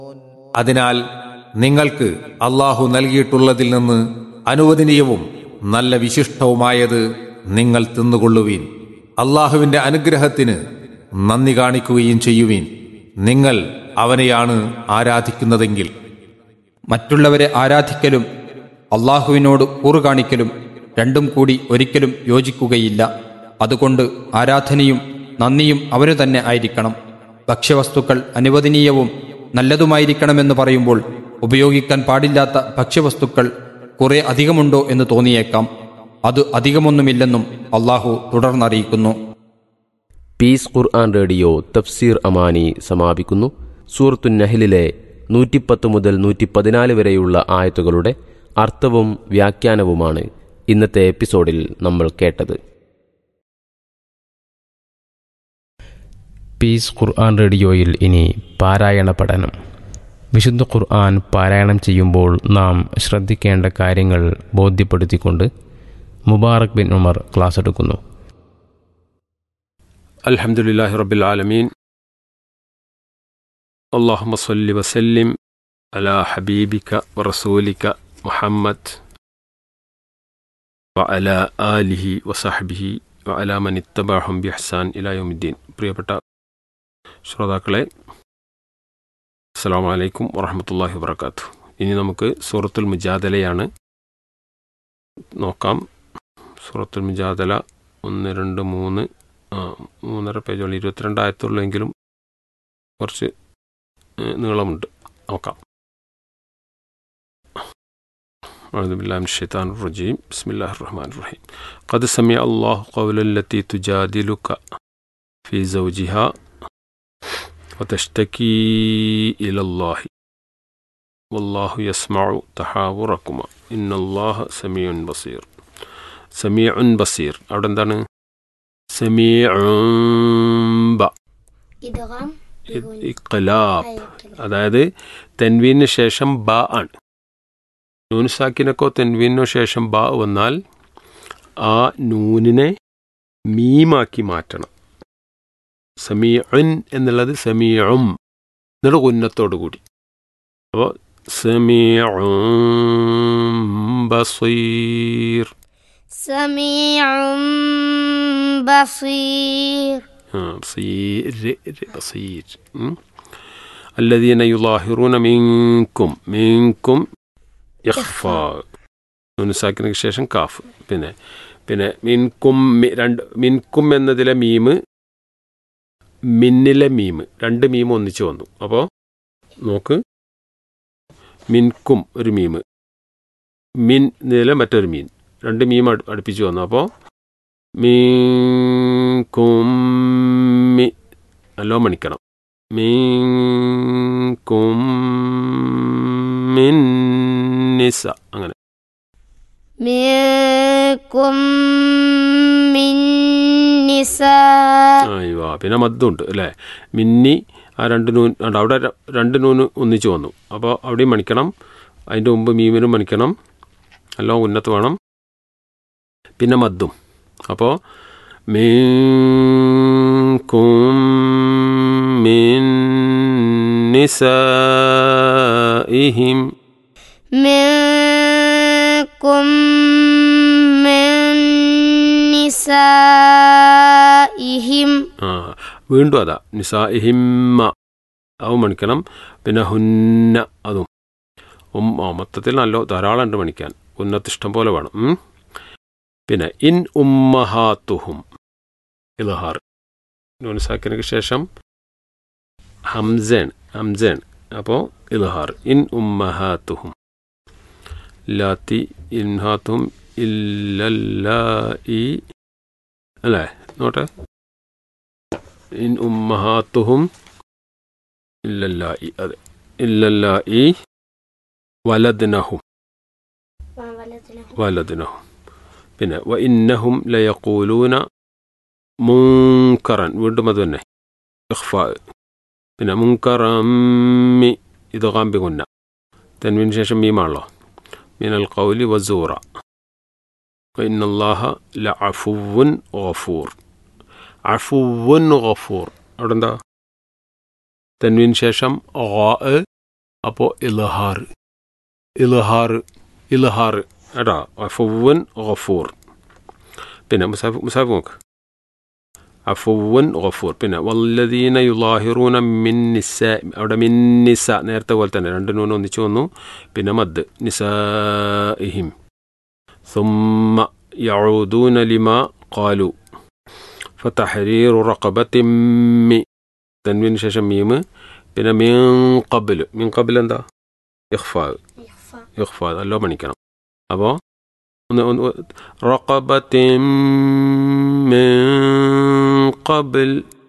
അതിനാൽ നിങ്ങൾക്ക് അള്ളാഹു നൽകിയിട്ടുള്ളതിൽ നിന്ന് അനുവദനീയവും നല്ല വിശിഷ്ടവുമായത് നിങ്ങൾ തിന്നുകൊള്ളുവീൻ അള്ളാഹുവിന്റെ അനുഗ്രഹത്തിന് നന്ദി കാണിക്കുകയും ചെയ്യുവീൻ നിങ്ങൾ അവനെയാണ് ആരാധിക്കുന്നതെങ്കിൽ മറ്റുള്ളവരെ ആരാധിക്കലും അള്ളാഹുവിനോട് കൂറു കാണിക്കലും രണ്ടും കൂടി ഒരിക്കലും യോജിക്കുകയില്ല അതുകൊണ്ട് ആരാധനയും നന്ദിയും അവനു തന്നെ ആയിരിക്കണം ഭക്ഷ്യവസ്തുക്കൾ അനുവദനീയവും നല്ലതുമായിരിക്കണമെന്ന് പറയുമ്പോൾ ഉപയോഗിക്കാൻ പാടില്ലാത്ത ഭക്ഷ്യവസ്തുക്കൾ കുറെ അധികമുണ്ടോ എന്ന് തോന്നിയേക്കാം അത് അധികമൊന്നുമില്ലെന്നും അള്ളാഹു തുടർന്നറിയിക്കുന്നു പീസ് ഖുർആൻ റേഡിയോ തഫ്സീർ അമാനി സമാപിക്കുന്നു സൂറത്തു നഹലിലെ നൂറ്റിപ്പത്ത് മുതൽ നൂറ്റി പതിനാല് വരെയുള്ള ആയത്തുകളുടെ അർത്ഥവും വ്യാഖ്യാനവുമാണ് ഇന്നത്തെ എപ്പിസോഡിൽ നമ്മൾ കേട്ടത് പീസ് ഖുർആൻ റേഡിയോയിൽ ഇനി പാരായണ പഠനം വിശുദ്ധ ഖുർആൻ പാരായണം ചെയ്യുമ്പോൾ നാം ശ്രദ്ധിക്കേണ്ട കാര്യങ്ങൾ ബോധ്യപ്പെടുത്തിക്കൊണ്ട് മുബാറക് ബിൻ ഉമർ ക്ലാസ് എടുക്കുന്നു الحمد لله رب العالمين اللهم صل وسلم على حبيبك ورسولك محمد وعلى آله وصحبه وعلى من اتبعهم بإحسان إلى يوم الدين പ്രിയപ്പെട്ട ശ്രോതാക്കളെ അസ്സാം വലൈക്കും വറഹമത്തല്ലാഹി വബർക്കാത്തു ഇനി നമുക്ക് സൂറത്തുൽ മുജാദലയാണ് നോക്കാം സൂറത്തുൽ മുജാദല ഒന്ന് രണ്ട് മൂന്ന് ആ മൂന്നര പേജുള്ള ഇരുപത്തിരണ്ടായിരത്തുള്ളെങ്കിലും കുറച്ച് ഏഹ്, നീളമുണ്ട് നോക്കാം أعوذ بالله من الشيطان الرجيم بسم الله الرحمن الرحيم قد سمع الله قول التي تجادلك في زوجها وتشتكي إلى الله والله يسمع تحاوركما إن الله سميع بصير سميع بصير അവിടെ എന്താണ് സമീഅ ഇദ്ഗാം ഇഖ്ലാബ് അതായത് തെൻവീനു ശേഷം ബ ആണ് നൂനുസാക്കിനൊക്കെ തെൻവീനു ശേഷം ബ വന്നാൽ ആ നൂനിനെ മീമാക്കി മാറ്റണം സമീഉൻ എന്നുള്ളത് സമീഉം എന്നിട്ട് ഉന്നത്തോടു കൂടി അപ്പോൾ സമീഉം ബസീർ സമീഉം ബസീർ آه، بصير بصير م? الذين يظاهرون منكم منكم يخفى നൂന് സാക്കിനു ശേഷം കാഫ് പിന്നെ പിന്നെ മിൻകും മി- രണ്ട് മിൻകും എന്നതിലെ മീമ് മിന്നിലെ മീമ് രണ്ട് മീം ഒന്നിച്ച് വന്നു അപ്പോൾ നോക്ക് മിൻകും ഒരു മീമ് മിൻ എന്നതിലെ മറ്റൊരു മീൻ രണ്ട് മീം അടു- അടുപ്പിച്ച് വന്നു അപ്പോൾ മീൻകും മി നല്ലോ മണിക്കണം മീൻകും മിൻ നിസ അങ്ങനെ മിൻകും മിൻ നിസാ അയ്യോ പിന്നെ മദ്ദുണ്ട് അല്ലേ മിന്നി ആ രണ്ട് നൂൻ ഉണ്ട് അവിടെ ര- രണ്ട് നൂന് ഒന്നിച്ച് വന്നു അപ്പോൾ അവിടെയും മണിക്കണം അതിൻ്റെ മുമ്പ് മീമിനും മണിക്കണം എല്ലാം ഉന്നത്ത് വേണം പിന്നെ മദ്ദും അപ്പോൾ മീൻകും മിൻ നിസാഇഹിം മിൻകും മിൻ നിസാഇഹിം ആ വീണ്ടും അതാ നിസാഇഹിമ്മ അതും മണിക്കണം പിന്നെ ഹുന്ന അതും ഉം ആ മൊത്തത്തിൽ നല്ല ധാരാളം ഉണ്ട് മണിക്കാൻ ഉന്നത്ത് ഇഷ്ടം പോലെ വേണം ഉം. പിന്നെ ഇൻ ഉമ്മഹാത്തുഹും ഇലഹാർ നൂൻസാക്കിനു ശേഷം ഹംസേൺ ഹംസേൺ അപ്പോൾ ഇലഹാർ ഇൻ ഉമ്മഹാത്തുഹും ലാത്തി ഇൻഹാത്തുഹും ഇല്ലല്ലായി അല്ലേ നോട്ടെ ഇൻ ഉമ്മഹാത്തുഹും ഇല്ലല്ലായി അതെ ഇല്ലല്ലായി വലദ്നഹും വലദ്നഹും പിന്നെ വ ഇന്നഹും ലയക്കൂലൂന മുങ്കറൻ വീണ്ടും അത് തന്നെ ഇഖ്ഫാ പിന്നെ മുങ്കറമ്മി ഇത് കാമ്പി കുന്ന തെൻവിന് ശേഷം മീമാണല്ലോ മിനൽ കൗലി വസൂറ وإن الله لعفو غفور عفو غفور അവിടെ എന്താ തെൻവിന് ശേഷം ഗാ അപ്പോൾ ഇൽഹാർ ഇൽഹാർ ഇൽഹാർ എടാ അഫുവൻ ഗഫൂർ പിന്നെ മുസാഫ് മുസാഫ് നോക്ക് അഫുവൻ ഗഫൂർ പിന്നെ വല്ലദീന യുലാഹിറൂന മിൻ നിസ അവിടെ മിൻ നിസ നേരത്തെ പോലെ തന്നെ രണ്ട് നൂന് ഒന്നിച്ചു വന്നു പിന്നെ മദ് നിസാഇഹിം ثم يعودون لما قالوا فتحرير رقبة مي തൻവീന് ശേഷം മീമ് പിന്നെ മീൻ കബിൽ മീൻ കബിൽ എന്താ ഇഖ്ഫാ ഇഖ്ഫാ നല്ലോ മണിക്കണം അപ്പോൾ ഒന്ന് ഒന്ന് റഖബത്തിൻ മിൻ ഖബിൽ